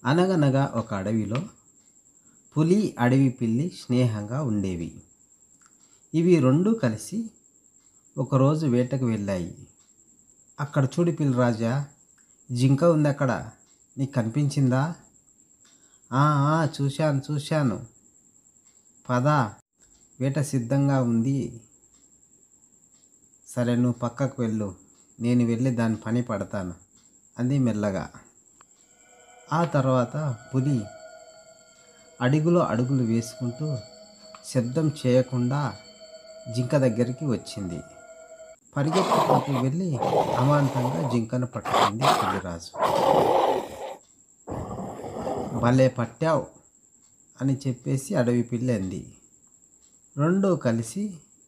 అనగనగా ఒక అడవిలో పులి అడవి పిల్లి స్నేహంగా ఉండేవి ఇవి రెండు కలిసి ఒకరోజు వేటకు వెళ్ళాయి అక్కడ చూడు పిల్లి రాజా జింక ఉంది అక్కడ నీకు కనిపించిందా "ఆ, ఆ, చూశాను చూశాను పద వేట సిద్ధంగా ఉంది సరే నువ్వు పక్కకు వెళ్ళు నేను వెళ్ళి దాని పని పడతాను అంది మెల్లగా ఆ తర్వాత పులి అడుగులో అడుగులు వేసుకుంటూ శబ్దం చేయకుండా జింక దగ్గరికి వచ్చింది పరిగెత్తుకుంటూ వెళ్ళి అమాంతంగా జింకను పట్టుకుంది పులిరాజు భలే పట్టావు అని చెప్పేసి అడవి పిల్లి అంది రెండూ కలిసి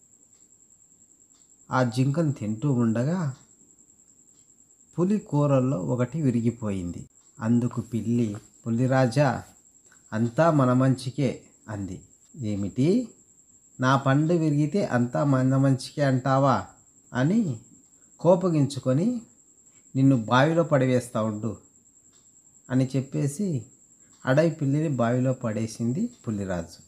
ఆ జింకను తింటూ ఉండగా పులి కూరల్లో ఒకటి విరిగిపోయింది అందుకు పిల్లి పులిరాజా అంతా మన మంచికే అంది ఏమిటి నా పండు విరిగితే అంతా మన మంచికే అంటావా అని కోపగించుకొని నిన్ను బావిలో పడివేస్తా ఉండు అని చెప్పేసి అడవి పిల్లిని బావిలో పడేసింది పులిరాజు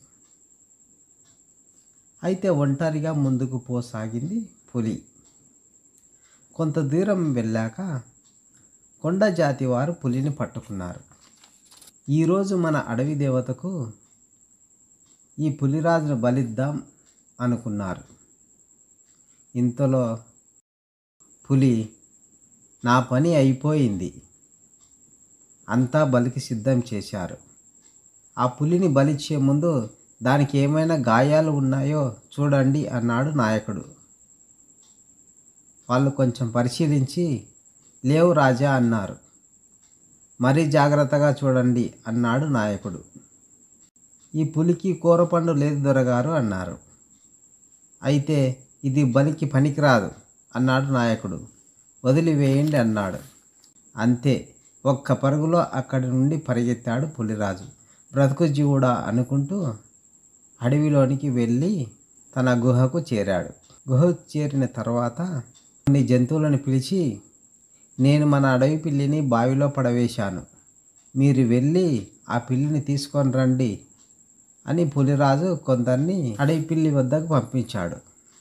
అయితే ఒంటరిగా ముందుకు పోసాగింది పులి కొంత దూరం వెళ్ళాక కొండ జాతి వారు పులిని పట్టుకున్నారు ఈరోజు మన అడవి దేవతకు ఈ పులిరాజును బలిద్దాం అనుకున్నారు ఇంతలో పులి నా పని అయిపోయింది అంతా బలికి సిద్ధం చేశారు ఆ పులిని బలిచ్చే ముందు దానికి ఏమైనా గాయాలు ఉన్నాయో చూడండి అన్నాడు నాయకుడు వాళ్ళు కొంచెం పరిశీలించి లేవు రాజా అన్నారు మరీ జాగ్రత్తగా చూడండి అన్నాడు నాయకుడు ఈ పులికి కూరపండు లేదు దొరగారు అన్నారు అయితే ఇది బలికి పనికిరాదు అన్నాడు నాయకుడు వదిలివేయండి అన్నాడు అంతే ఒక్క పరుగులో అక్కడి నుండి పరిగెత్తాడు పులిరాజు బ్రతుకు జీవుడా అనుకుంటూ అడవిలోనికి వెళ్ళి తన గుహకు చేరాడు గుహకు చేరిన తర్వాత కొన్ని జంతువులను పిలిచి నేను మన అడవి పిల్లిని బావిలో పడవేశాను మీరు వెళ్ళి ఆ పిల్లిని తీసుకొని రండి అని పులిరాజు కొందరిని అడవి పిల్లి వద్దకు పంపించాడు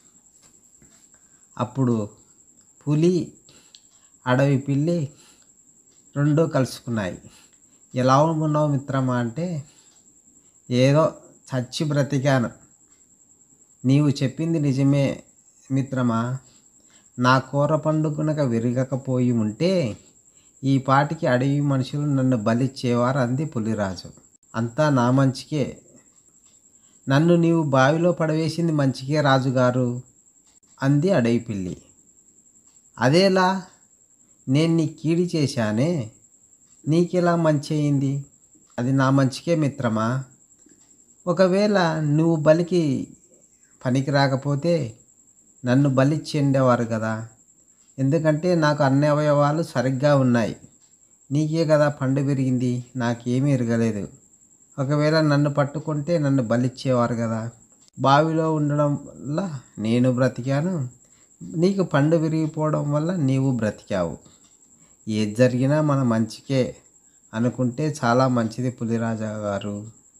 అప్పుడు పులి అడవి పిల్లి రెండూ కలుసుకున్నాయి ఎలా ఉన్నావు మిత్రమా అంటే ఏదో చచ్చి బ్రతికాను నీవు చెప్పింది నిజమే మిత్రమా నా కూర పండు కనుక విరగకపోయి ఉంటే ఈ పాటికి అడవి మనుషులు నన్ను బలిచ్చేవారు అంది పులిరాజు అంతా నా మంచికే నన్ను నీవు బావిలో పడవేసింది మంచికే రాజుగారు అంది అడవి పిల్లి అదేలా నేను నీ కీడి చేశానే నీకెలా మంచి అయింది అది నా మంచికే మిత్రమా ఒకవేళ నువ్వు బలికి పనికి రాకపోతే నన్ను బలి చెండేవారు కదా ఎందుకంటే నాకు అన్ని అవయవాలు సరిగ్గా ఉన్నాయి నీకే కదా పండు విరిగింది నాకేమీ ఎరగలేదు ఒకవేళ నన్ను పట్టుకుంటే నన్ను బలిచ్చేవారు కదా బావిలో ఉండడం వల్ల నేను బ్రతికాను నీకు పండు విరిగిపోవడం వల్ల నీవు బ్రతికావు ఏది జరిగినా మన మంచికే అనుకుంటే చాలా మంచిది పులిరాజా గారు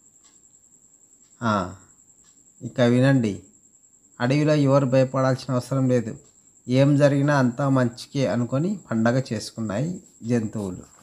ఆ, ఇక వినండి అడవిలో ఎవరు భయపడాల్సిన అవసరం లేదు ఏం జరిగినా అంతా మంచికే అనుకొని పండగ చేసుకున్నాయి జంతువులు